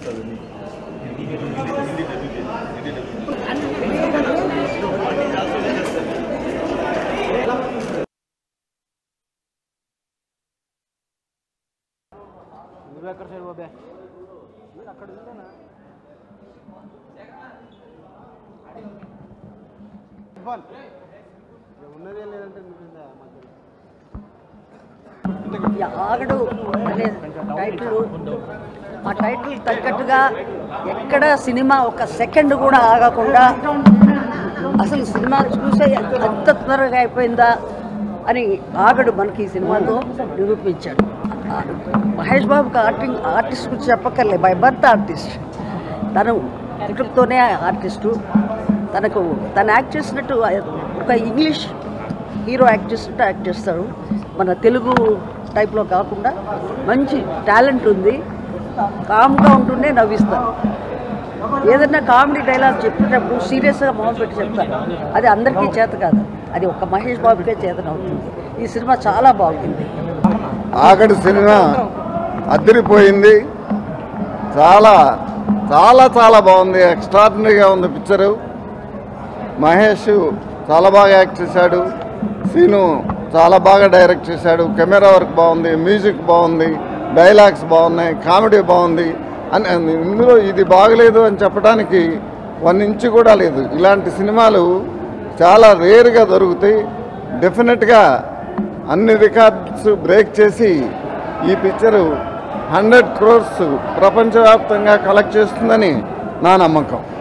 నువ్వు ఎక్కడ సైడ్ బాబే అక్కడ ఉన్నదే లేదంటే నువ్వు ఈ ఆగడు అనే టైటిల్ ఆ టైటిల్ తగ్గట్టుగా ఎక్కడ సినిమా ఒక సెకండ్ కూడా ఆగకుండా అసలు సినిమా చూసే అంత తొందరగా అయిపోయిందా అని ఆగడు మనకి ఈ సినిమాతో నిరూపించాడు ఆ మహేష్ బాబుకి ఆర్టింగ్ ఆర్టిస్ట్ గురించి చెప్పక్కర్లే బై బర్త్ ఆర్టిస్ట్ తను పుట్టుకతోనే ఆర్టిస్టు తనకు తను యాక్ట్ చేసినట్టు ఒక ఇంగ్లీష్ హీరో యాక్ట్ చేసినట్టు యాక్ట్ చేస్తాడు మన తెలుగు టైప్లో కాకుండా మంచి టాలెంట్ ఉంది కామ్గా ఉంటుండే నవ్విస్తాడు ఏదైనా కామెడీ డైలాగ్ చెప్పేటప్పుడు సీరియస్గా మొహం పెట్టి చెప్తారు అది అందరికీ చేత కాదు అది ఒక మహేష్ బాబుకే చేతనవుతుంది ఈ సినిమా చాలా బాగుంది ఆగడి సినిమా అదిరిపోయింది చాలా చాలా చాలా బాగుంది ఎక్స్ట్రాడినరీగా ఉంది పిక్చరు మహేష్ చాలా బాగా యాక్ట్ చేశాడు సీను చాలా బాగా డైరెక్ట్ చేశాడు కెమెరా వర్క్ బాగుంది మ్యూజిక్ బాగుంది డైలాగ్స్ బాగున్నాయి కామెడీ బాగుంది అని అని ఇందులో ఇది బాగలేదు అని చెప్పడానికి వన్ ఇంచు కూడా లేదు ఇలాంటి సినిమాలు చాలా రేర్గా దొరుకుతాయి డెఫినెట్గా అన్ని రికార్డ్స్ బ్రేక్ చేసి ఈ పిక్చరు హండ్రెడ్ క్రోర్స్ ప్రపంచవ్యాప్తంగా కలెక్ట్ చేస్తుందని నా నమ్మకం